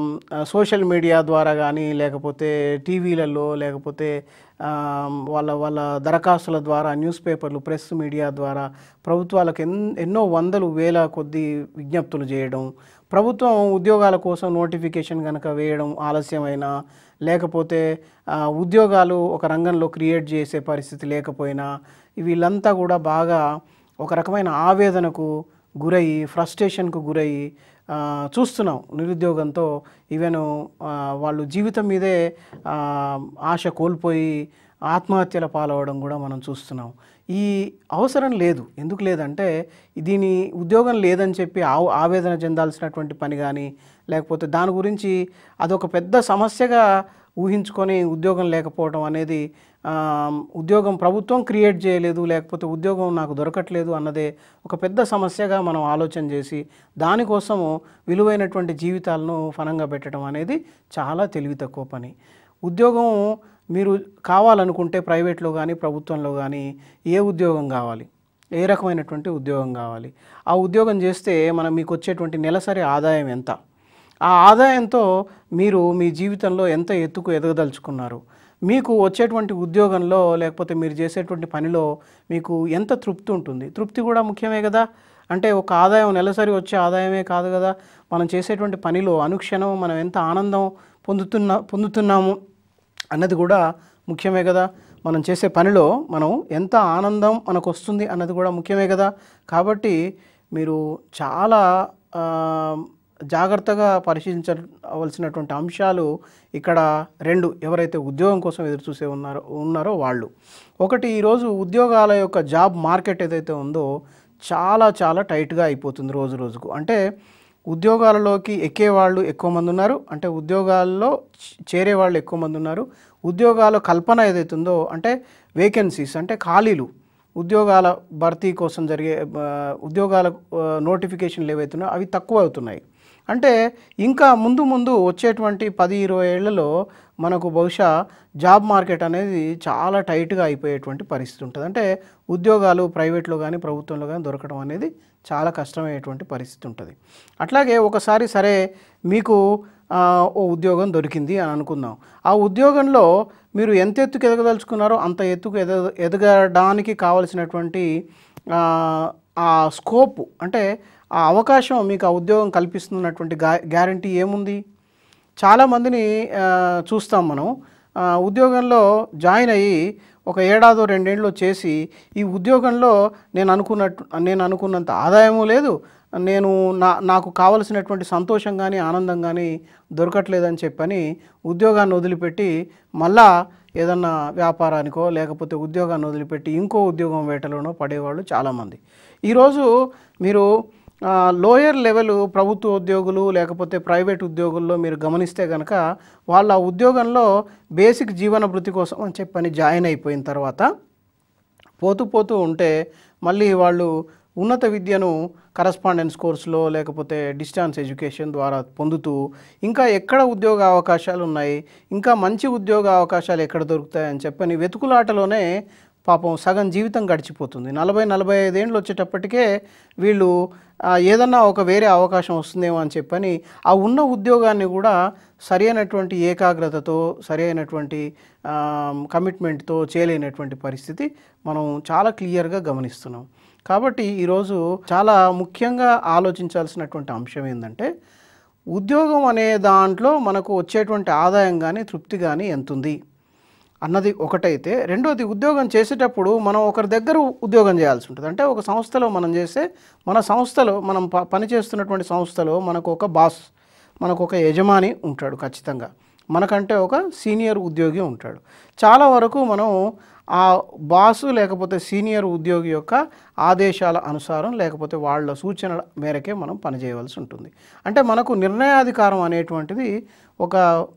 సోషల్ మీడియా ద్వారా కానీ లేకపోతే టీవీలలో లేకపోతే ఆ, వాళ్ళ వాళ్ళ దరఖాస్తుల ద్వారా న్యూస్ పేపర్లు ప్రెస్ మీడియా ద్వారా ప్రభుత్వాలకు ఎన్ ఎన్నో వందలు వేల కొద్ది విజ్ఞప్తులు చేయడం ప్రభుత్వం ఉద్యోగాల కోసం నోటిఫికేషన్ కనుక వేయడం ఆలస్యమైన లేకపోతే ఆ, ఉద్యోగాలు ఒక రంగంలో క్రియేట్ చేసే పరిస్థితి లేకపోయినా వీళ్ళంతా కూడా బాగా ఒక రకమైన ఆవేదనకు గురయ్యి ఫ్రస్ట్రేషన్కు గురయ్యి ఆ, చూస్తున్నాం నిరుద్యోగంతో ఈవెన్ ఆ, వాళ్ళు జీవితం మీదే ఆ, ఆశ కోల్పోయి ఆత్మహత్యల పాలవడం కూడా మనం చూస్తున్నాం ఈ అవసరం లేదు ఎందుకు లేదంటే దీని ఉద్యోగం లేదని చెప్పి ఆ ఆవేదన చెందాల్సినటువంటి పని కానీ లేకపోతే దాని గురించి అదొక పెద్ద సమస్యగా ఊహించుకొని ఉద్యోగం లేకపోవడం అనేది ఆ, ఉద్యోగం ప్రభుత్వం క్రియేట్ చేయలేదు లేకపోతే ఉద్యోగం నాకు దొరకట్లేదు అన్నదే ఒక పెద్ద సమస్యగా మనం ఆలోచన చేసి దానికోసము విలువైనటువంటి జీవితాలను ఫనంగా పెట్టడం అనేది చాలా తెలివి తక్కువ పని ఉద్యోగం మీరు కావాలనుకుంటే ప్రైవేట్లో కానీ ప్రభుత్వంలో కానీ ఏ ఉద్యోగం కావాలి ఏ రకమైనటువంటి ఉద్యోగం కావాలి ఆ ఉద్యోగం చేస్తే మనం మీకు వచ్చేటువంటి నెలసరి ఆదాయం ఎంత ఆ ఆదాయంతో మీరు మీ జీవితంలో ఎంత ఎత్తుకు ఎదగదలుచుకున్నారు మీకు వచ్చేటువంటి ఉద్యోగంలో లేకపోతే మీరు చేసేటువంటి పనిలో మీకు ఎంత తృప్తి ఉంటుంది తృప్తి కూడా ముఖ్యమే కదా అంటే ఒక ఆదాయం నెలసరి వచ్చే ఆదాయమే కాదు కదా మనం చేసేటువంటి పనిలో అనుక్షణం మనం ఎంత ఆనందం పొందుతున్నా పొందుతున్నాము అన్నది కూడా ముఖ్యమే కదా మనం చేసే పనిలో మనం ఎంత ఆనందం మనకు వస్తుంది అన్నది కూడా ముఖ్యమే కదా కాబట్టి మీరు చాలా ఆ, జాగ్రత్తగా పరిశీలించవలసినటువంటి అంశాలు ఇక్కడ రెండు ఎవరైతే ఉద్యోగం కోసం ఎదురు చూసే ఉన్నారో ఉన్నారో వాళ్ళు ఒకటి ఈరోజు ఉద్యోగాల యొక్క జాబ్ మార్కెట్ ఏదైతే ఉందో చాలా చాలా టైట్గా అయిపోతుంది రోజు రోజుకు అంటే ఉద్యోగాలలోకి ఎక్కే వాళ్ళు ఎక్కువ మంది ఉన్నారు అంటే ఉద్యోగాల్లో చ- చేరే వాళ్ళు ఎక్కువ మంది ఉన్నారు ఉద్యోగాల కల్పన ఏదైతే ఉందో అంటే వేకెన్సీస్ అంటే ఖాళీలు ఉద్యోగాల భర్తీ కోసం జరిగే ఆ, ఉద్యోగాల ఆ, నోటిఫికేషన్లు ఏవైతే ఉన్నాయో అవి తక్కువ అవుతున్నాయి అంటే ఇంకా ముందు ముందు వచ్చేటువంటి పది ఇరవై ఏళ్లలో మనకు బహుశా జాబ్ మార్కెట్ అనేది చాలా టైట్గా అయిపోయేటువంటి పరిస్థితి ఉంటుంది అంటే ఉద్యోగాలు ప్రైవేట్లో కానీ ప్రభుత్వంలో కానీ దొరకడం అనేది చాలా కష్టమయ్యేటువంటి పరిస్థితి ఉంటుంది అట్లాగే ఒకసారి సరే మీకు ఆ, ఓ ఉద్యోగం దొరికింది అని అనుకుందాం ఆ ఉద్యోగంలో మీరు ఎంత ఎత్తుకు ఎదగదలుచుకున్నారో అంత ఎత్తుకు ఎద ఎదగడానికి కావలసినటువంటి ఆ, ఆ స్కోప్ అంటే ఆ అవకాశం మీకు ఆ ఉద్యోగం కల్పిస్తున్నటువంటి గా గ్యారంటీ ఏముంది చాలామందిని ఆ, చూస్తాం మనం ఆ, ఉద్యోగంలో జాయిన్ అయ్యి ఒక ఏడాదో రెండేళ్ళు చేసి ఈ ఉద్యోగంలో నేను అనుకున్నట్టు నేను అనుకున్నంత ఆదాయము లేదు నేను నా నాకు కావలసినటువంటి సంతోషం కానీ ఆనందం కానీ దొరకట్లేదని చెప్పని ఉద్యోగాన్ని వదిలిపెట్టి మళ్ళా ఏదన్నా వ్యాపారానికో లేకపోతే ఉద్యోగాన్ని వదిలిపెట్టి ఇంకో ఉద్యోగం వేటలోనో పడేవాళ్ళు చాలామంది ఈరోజు మీరు ఆ, లోయర్ లెవెల్ ప్రభుత్వ ఉద్యోగులు లేకపోతే ప్రైవేట్ ఉద్యోగుల్లో మీరు గమనిస్తే కనుక వాళ్ళ ఆ ఉద్యోగంలో బేసిక్ జీవన భృతి కోసం అని చెప్పని జాయిన్ అయిపోయిన తర్వాత పోతూ పోతూ ఉంటే మళ్ళీ వాళ్ళు ఉన్నత విద్యను కరస్పాండెన్స్ కోర్సులో లేకపోతే డిస్టాన్స్ ఎడ్యుకేషన్ ద్వారా పొందుతూ ఇంకా ఎక్కడ ఉద్యోగ అవకాశాలు ఉన్నాయి ఇంకా మంచి ఉద్యోగ అవకాశాలు ఎక్కడ దొరుకుతాయని చెప్పని వెతుకులాటలోనే పాపం సగం జీవితం గడిచిపోతుంది నలభై నలభై ఐదేళ్ళు వచ్చేటప్పటికే వీళ్ళు ఆ, ఏదన్నా ఒక వేరే అవకాశం వస్తుందేమో అని చెప్పని ఆ ఉన్న ఉద్యోగాన్ని కూడా సరి అయినటువంటి ఏకాగ్రతతో సరి అయినటువంటి కమిట్మెంట్తో చేయలేనటువంటి పరిస్థితి మనం చాలా క్లియర్గా గమనిస్తున్నాం కాబట్టి ఈరోజు చాలా ముఖ్యంగా ఆలోచించాల్సినటువంటి అంశం ఏంటంటే ఉద్యోగం అనే దాంట్లో మనకు వచ్చేటువంటి ఆదాయం కానీ తృప్తి కానీ ఎంతుంది అన్నది ఒకటైతే రెండోది ఉద్యోగం చేసేటప్పుడు మనం ఒకరి దగ్గర ఉద్యోగం చేయాల్సి ఉంటుంది అంటే ఒక సంస్థలో మనం చేస్తే మన సంస్థలో మనం ప పనిచేస్తున్నటువంటి సంస్థలో మనకు ఒక బాస్ మనకు ఒక యజమాని ఉంటాడు ఖచ్చితంగా మనకంటే ఒక సీనియర్ ఉద్యోగి ఉంటాడు చాలా వరకు మనం ఆ బాసు లేకపోతే సీనియర్ ఉద్యోగి యొక్క ఆదేశాల అనుసారం లేకపోతే వాళ్ళ సూచనల మేరకే మనం పనిచేయవలసి ఉంటుంది అంటే మనకు నిర్ణయాధికారం అనేటువంటిది ఒక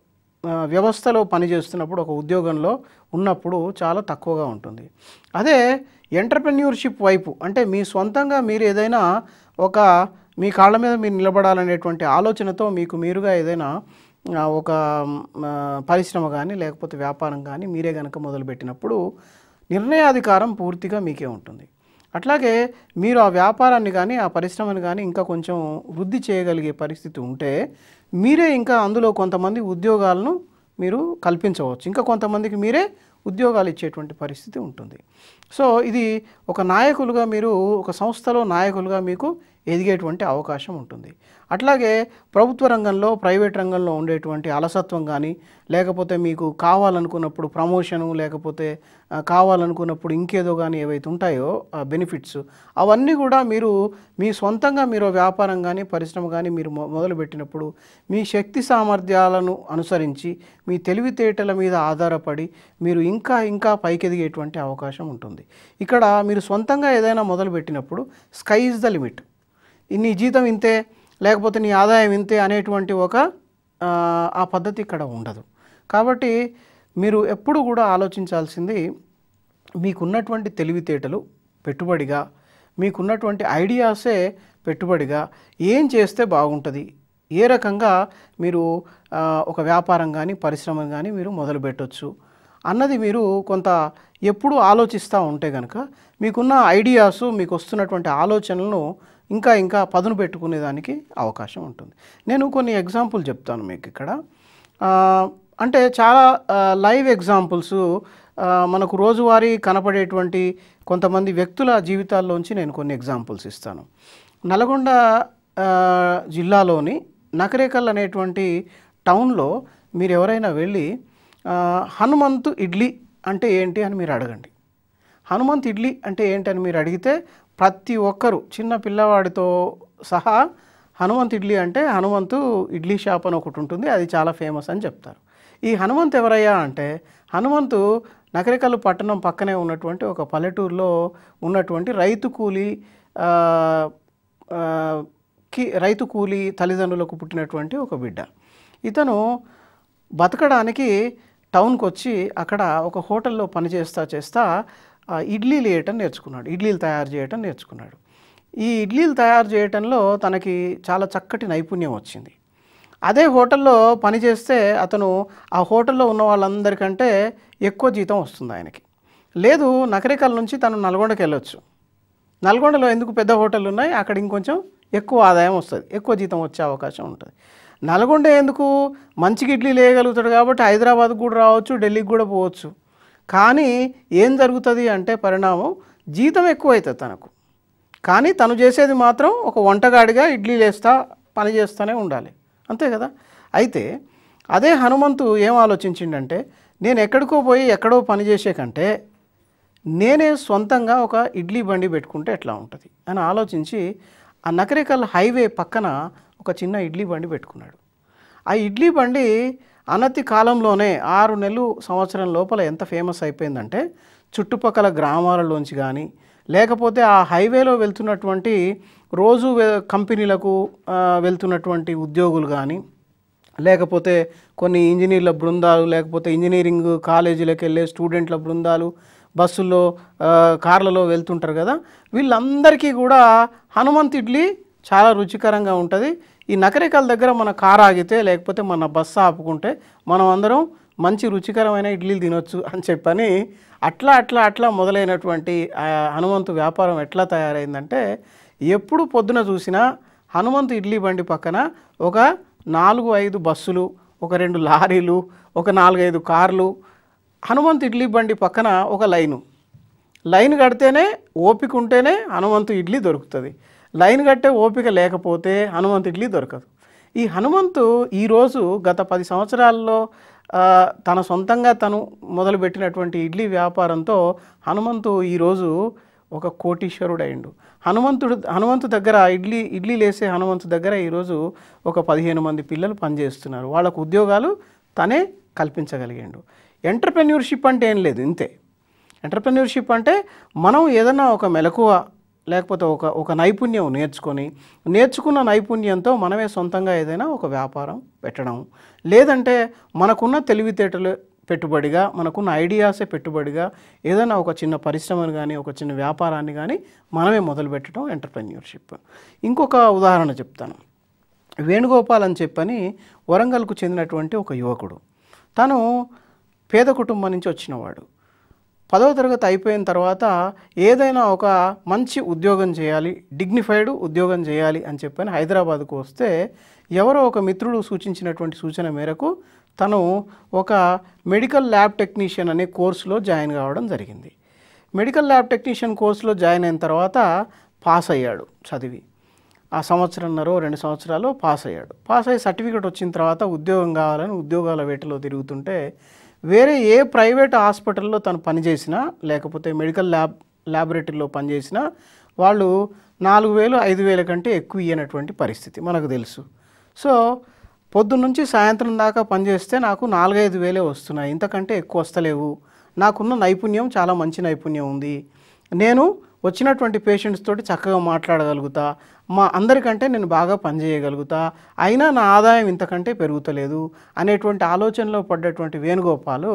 ఆ, వ్యవస్థలో పనిచేస్తున్నప్పుడు ఒక ఉద్యోగంలో ఉన్నప్పుడు చాలా తక్కువగా ఉంటుంది అదే ఎంటర్ప్రెన్యూర్షిప్ వైపు అంటే మీ సొంతంగా మీరు ఏదైనా ఒక మీ కాళ్ళ మీద మీరు నిలబడాలనేటువంటి ఆలోచనతో మీకు మీరుగా ఏదైనా ఆ, ఒక మ్, ఆ, పరిశ్రమ కానీ లేకపోతే వ్యాపారం కానీ మీరే కనుక మొదలుపెట్టినప్పుడు నిర్ణయాధికారం పూర్తిగా మీకే ఉంటుంది అట్లాగే మీరు ఆ వ్యాపారాన్ని కానీ ఆ పరిశ్రమని కానీ ఇంకా కొంచెం వృద్ధి చేయగలిగే పరిస్థితి ఉంటే మీరే ఇంకా అందులో కొంతమంది ఉద్యోగాలను మీరు కల్పించవచ్చు ఇంకా కొంతమందికి మీరే ఉద్యోగాలు ఇచ్చేటువంటి పరిస్థితి ఉంటుంది సో ఇది ఒక నాయకులుగా మీరు ఒక సంస్థలో నాయకులుగా మీకు ఎదిగేటువంటి అవకాశం ఉంటుంది అట్లాగే ప్రభుత్వ రంగంలో ప్రైవేట్ రంగంలో ఉండేటువంటి అలసత్వం కానీ లేకపోతే మీకు కావాలనుకున్నప్పుడు ప్రమోషను లేకపోతే ఆ, కావాలనుకున్నప్పుడు ఇంకేదో కానీ ఏవైతే ఉంటాయో బెనిఫిట్స్ అవన్నీ కూడా మీరు మీ సొంతంగా మీరు వ్యాపారం కానీ పరిశ్రమ కానీ మీరు మొ- మొదలుపెట్టినప్పుడు మీ శక్తి సామర్థ్యాలను అనుసరించి మీ తెలివితేటల మీద ఆధారపడి మీరు ఇంకా ఇంకా పైకెదిగేటువంటి అవకాశం ఉంటుంది ఇక్కడ మీరు సొంతంగా ఏదైనా మొదలుపెట్టినప్పుడు స్కై ఇస్ ద లిమిట్ నీ జీతం ఇంతే లేకపోతే నీ ఆదాయం ఇంతే అనేటువంటి ఒక ఆ, ఆ పద్ధతి ఇక్కడ ఉండదు కాబట్టి మీరు ఎప్పుడు కూడా ఆలోచించాల్సింది మీకున్నటువంటి తెలివితేటలు పెట్టుబడిగా మీకున్నటువంటి ఐడియాసే పెట్టుబడిగా ఏం చేస్తే బాగుంటుంది ఏ రకంగా మీరు ఆ, ఒక వ్యాపారం కానీ పరిశ్రమ కానీ మీరు మొదలు పెట్టవచ్చు అన్నది మీరు కొంత ఎప్పుడు ఆలోచిస్తూ ఉంటే కనుక మీకున్న ఐడియాస్ మీకు వస్తున్నటువంటి ఆలోచనలను ఇంకా ఇంకా పదును పెట్టుకునేదానికి అవకాశం ఉంటుంది నేను కొన్ని ఎగ్జాంపుల్ చెప్తాను మీకు ఇక్కడ ఆ, అంటే చాలా ఆ, లైవ్ ఎగ్జాంపుల్స్ ఆ, మనకు రోజువారీ కనపడేటువంటి కొంతమంది వ్యక్తుల జీవితాల్లోంచి నేను కొన్ని ఎగ్జాంపుల్స్ ఇస్తాను నల్గొండ ఆ, జిల్లాలోని నకరేకల్ అనేటువంటి టౌన్లో మీరు ఎవరైనా వెళ్ళి ఆ, హనుమంతు ఇడ్లీ అంటే ఏంటి అని మీరు అడగండి హనుమంత్ ఇడ్లీ అంటే ఏంటని మీరు అడిగితే ప్రతి ఒక్కరు చిన్న పిల్లవాడితో సహా హనుమంత్ ఇడ్లీ అంటే హనుమంతు ఇడ్లీ షాప్ అని ఒకటి ఉంటుంది అది చాలా ఫేమస్ అని చెప్తారు ఈ హనుమంత్ ఎవరయ్యా అంటే హనుమంతు నకరికల్లు పట్టణం పక్కనే ఉన్నటువంటి ఒక పల్లెటూరులో ఉన్నటువంటి రైతు కూలి ఆ, ఆ, కి రైతు కూలి తల్లిదండ్రులకు పుట్టినటువంటి ఒక బిడ్డ ఇతను బతకడానికి టౌన్కి వచ్చి అక్కడ ఒక హోటల్లో పనిచేస్తా చేస్తా ఆ, ఇడ్లీలు వేయటం నేర్చుకున్నాడు ఇడ్లీలు తయారు చేయటం నేర్చుకున్నాడు ఈ ఇడ్లీలు తయారు చేయటంలో తనకి చాలా చక్కటి నైపుణ్యం వచ్చింది అదే హోటల్లో పనిచేస్తే అతను ఆ హోటల్లో ఉన్న వాళ్ళందరికంటే ఎక్కువ జీతం వస్తుంది ఆయనకి లేదు నకరికల్ నుంచి తను నల్గొండకి వెళ్ళొచ్చు నల్గొండలో ఎందుకు పెద్ద హోటళ్ళు ఉన్నాయి అక్కడ ఇంకొంచెం ఎక్కువ ఆదాయం వస్తుంది ఎక్కువ జీతం వచ్చే అవకాశం ఉంటుంది నల్గొండ ఎందుకు మంచిగా ఇడ్లీ లేయగలుగుతాడు కాబట్టి హైదరాబాద్కు కూడా రావచ్చు ఢిల్లీకి కూడా పోవచ్చు కానీ ఏం జరుగుతుంది అంటే పరిణామం జీతం ఎక్కువ అవుతుంది తనకు కానీ తను చేసేది మాత్రం ఒక వంటగాడిగా ఇడ్లీ లేస్తా పని చేస్తూనే ఉండాలి అంతే కదా అయితే అదే హనుమంతు ఏం ఆలోచించిండంటే నేను ఎక్కడికో పోయి ఎక్కడో పని చేసే కంటే నేనే సొంతంగా ఒక ఇడ్లీ బండి పెట్టుకుంటే ఎట్లా ఉంటుంది అని ఆలోచించి ఆ నకరికల్ హైవే పక్కన ఒక చిన్న ఇడ్లీ బండి పెట్టుకున్నాడు ఆ ఇడ్లీ బండి అనతి కాలంలోనే ఆరు నెలలు సంవత్సరం లోపల ఎంత ఫేమస్ అయిపోయిందంటే చుట్టుపక్కల గ్రామాలలోంచి కానీ లేకపోతే ఆ హైవేలో వెళ్తున్నటువంటి రోజు వె- కంపెనీలకు ఆ, వెళ్తున్నటువంటి ఉద్యోగులు కానీ లేకపోతే కొన్ని ఇంజనీర్ల బృందాలు లేకపోతే ఇంజనీరింగ్ కాలేజీలకు వెళ్ళే స్టూడెంట్ల బృందాలు బస్సుల్లో ఆ, కార్లలో వెళ్తుంటారు కదా వీళ్ళందరికీ కూడా హనుమంత్ ఇడ్లీ చాలా రుచికరంగా ఉంటుంది ఈ నకరికల దగ్గర మన కార్ ఆగితే లేకపోతే మన బస్సు ఆపుకుంటే మనం అందరం మంచి రుచికరమైన ఇడ్లీలు తినొచ్చు అని చెప్పని అట్లా అట్లా అట్లా మొదలైనటువంటి ఆ హనుమంతు వ్యాపారం ఎట్లా తయారైందంటే ఎప్పుడు పొద్దున చూసినా హనుమంతు ఇడ్లీ బండి పక్కన ఒక నాలుగు ఐదు బస్సులు ఒక రెండు లారీలు ఒక నాలుగైదు కార్లు హనుమంతు ఇడ్లీ బండి పక్కన ఒక లైను లైన్ కడితేనే ఓపిక ఉంటేనే హనుమంతు ఇడ్లీ దొరుకుతుంది లైన్ కట్టే ఓపిక లేకపోతే హనుమంతు ఇడ్లీ దొరకదు ఈ హనుమంతు ఈరోజు గత పది సంవత్సరాల్లో ఆ, తన సొంతంగా తను మొదలుపెట్టినటువంటి ఇడ్లీ వ్యాపారంతో హనుమంతు ఈరోజు ఒక కోటీశ్వరుడు అయిండు హనుమంతుడు హనుమంతు దగ్గర ఇడ్లీ ఇడ్లీ లేసే హనుమంతు దగ్గర ఈరోజు ఒక పదిహేను మంది పిల్లలు పనిచేస్తున్నారు వాళ్ళకు ఉద్యోగాలు తనే కల్పించగలిగాడు ఎంటర్ప్రెన్యూర్షిప్ అంటే ఏం లేదు ఇంతే ఎంటర్ప్రెన్యూర్షిప్ అంటే మనం ఏదైనా ఒక మెలకువ లేకపోతే ఒక ఒక నైపుణ్యం నేర్చుకొని నేర్చుకున్న నైపుణ్యంతో మనమే సొంతంగా ఏదైనా ఒక వ్యాపారం పెట్టడం లేదంటే మనకున్న తెలివితేటలు పెట్టుబడిగా మనకున్న ఐడియాసే పెట్టుబడిగా ఏదైనా ఒక చిన్న పరిశ్రమను కానీ ఒక చిన్న వ్యాపారాన్ని కానీ మనమే మొదలు పెట్టడం ఎంటర్ప్రెన్యూర్షిప్ ఇంకొక ఉదాహరణ చెప్తాను వేణుగోపాల్ అని చెప్పని వరంగల్కు చెందినటువంటి ఒక యువకుడు తను పేద కుటుంబం నుంచి వచ్చినవాడు పదవ తరగతి అయిపోయిన తర్వాత ఏదైనా ఒక మంచి ఉద్యోగం చేయాలి డిగ్నిఫైడ్ ఉద్యోగం చేయాలి అని చెప్పని హైదరాబాద్కు వస్తే ఎవరో ఒక మిత్రుడు సూచించినటువంటి సూచన మేరకు తను ఒక మెడికల్ ల్యాబ్ టెక్నీషియన్ అనే కోర్సులో జాయిన్ కావడం జరిగింది మెడికల్ ల్యాబ్ టెక్నీషియన్ కోర్సులో జాయిన్ అయిన తర్వాత పాస్ అయ్యాడు చదివి ఆ సంవత్సరంన్నర రెండు సంవత్సరాలు పాస్ అయ్యాడు పాస్ అయ్యి సర్టిఫికేట్ వచ్చిన తర్వాత ఉద్యోగం కావాలని ఉద్యోగాల వేటలో తిరుగుతుంటే వేరే ఏ ప్రైవేట్ హాస్పిటల్లో తను పనిచేసినా లేకపోతే మెడికల్ ల్యాబ్ ల్యాబొరేటరీలో పనిచేసినా వాళ్ళు నాలుగు వేలు ఐదు వేల కంటే ఎక్కువ ఇయ్యనటువంటి పరిస్థితి మనకు తెలుసు సో పొద్దున్నుంచి సాయంత్రం దాకా పనిచేస్తే నాకు నాలుగైదు వేలే వస్తున్నాయి ఇంతకంటే ఎక్కువ వస్తలేవు నాకున్న నైపుణ్యం చాలా మంచి నైపుణ్యం ఉంది నేను వచ్చినటువంటి పేషెంట్స్ తోటి చక్కగా మాట్లాడగలుగుతా మా అందరికంటే నేను బాగా పనిచేయగలుగుతా అయినా నా ఆదాయం ఇంతకంటే పెరుగుతలేదు అనేటువంటి ఆలోచనలో పడ్డటువంటి వేణుగోపాలు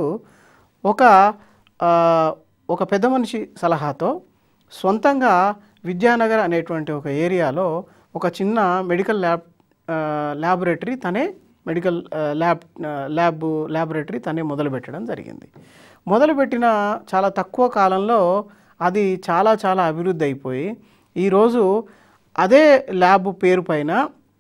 ఒక ఆ, ఒక పెద్ద మనిషి సలహాతో సొంతంగా విద్యానగర్ అనేటువంటి ఒక ఏరియాలో ఒక చిన్న మెడికల్ ల్యాబ్ ఆ, ల్యాబొరేటరీ తనే మెడికల్ ఆ, ల్యాబ్ ఆ, ల్యాబ్ ల్యాబొరేటరీ తనే మొదలుపెట్టడం జరిగింది మొదలుపెట్టిన చాలా తక్కువ కాలంలో అది చాలా చాలా అభివృద్ధి అయిపోయి ఈరోజు అదే ల్యాబ్ పేరు పైన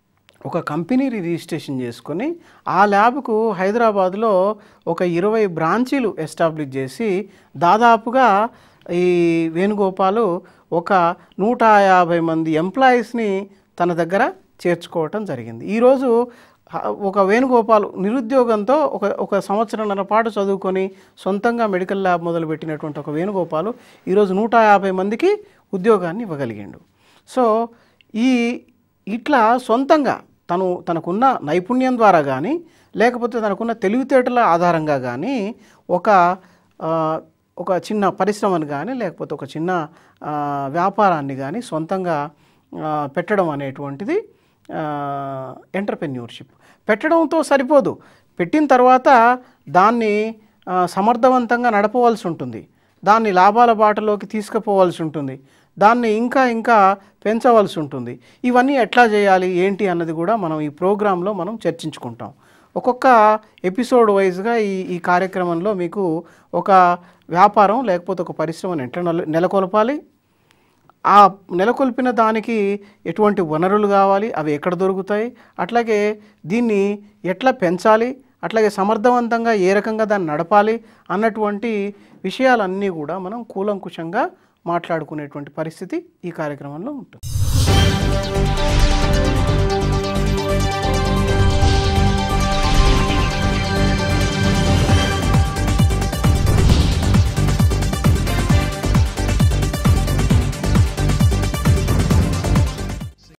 ఒక కంపెనీని రిజిస్ట్రేషన్ చేసుకొని ఆ ల్యాబ్కు హైదరాబాద్లో ఒక ఇరవై బ్రాంచీలు ఎస్టాబ్లిష్ చేసి దాదాపుగా ఈ వేణుగోపాలు ఒక నూట యాభై మంది ఎంప్లాయీస్ని తన దగ్గర చేర్చుకోవటం జరిగింది ఈరోజు హ- ఒక వేణుగోపాల్ నిరుద్యోగంతో ఒక ఒక సంవత్సరంన్నర పాటు చదువుకొని సొంతంగా మెడికల్ ల్యాబ్ మొదలుపెట్టినటువంటి ఒక వేణుగోపాలు ఈరోజు నూట యాభై మందికి ఉద్యోగాన్ని ఇవ్వగలిగిండు సో ఈ ఇట్లా సొంతంగా తను తనకున్న నైపుణ్యం ద్వారా కానీ లేకపోతే తనకున్న తెలివితేటల ఆధారంగా కానీ ఒక ఆ, ఒక చిన్న పరిశ్రమను కానీ లేకపోతే ఒక చిన్న ఆ, వ్యాపారాన్ని కానీ సొంతంగా ఆ, పెట్టడం అనేటువంటిది ఎంటర్ప్రెన్యూర్షిప్ పెట్టడంతో సరిపోదు పెట్టిన తర్వాత దాన్ని ఆ, సమర్థవంతంగా నడపవలసి ఉంటుంది దాన్ని లాభాల బాటలోకి తీసుకుపోవాల్సి ఉంటుంది దాన్ని ఇంకా ఇంకా పెంచవలసి ఉంటుంది ఇవన్నీ ఎట్లా చేయాలి ఏంటి అన్నది కూడా మనం ఈ ప్రోగ్రాంలో మనం చర్చించుకుంటాం ఒక్కొక్క ఎపిసోడ్ వైజ్గా ఈ ఈ కార్యక్రమంలో మీకు ఒక వ్యాపారం లేకపోతే ఒక పరిశ్రమను ఎట్లా నెల నెలకొల్పాలి ఆ నెలకొల్పిన దానికి ఎటువంటి వనరులు కావాలి అవి ఎక్కడ దొరుకుతాయి అట్లాగే దీన్ని ఎట్లా పెంచాలి అట్లాగే సమర్థవంతంగా ఏ రకంగా దాన్ని నడపాలి అన్నటువంటి విషయాలన్నీ కూడా మనం కూలంకుషంగా మాట్లాడుకునేటువంటి పరిస్థితి ఈ కార్యక్రమంలో ఉంటుంది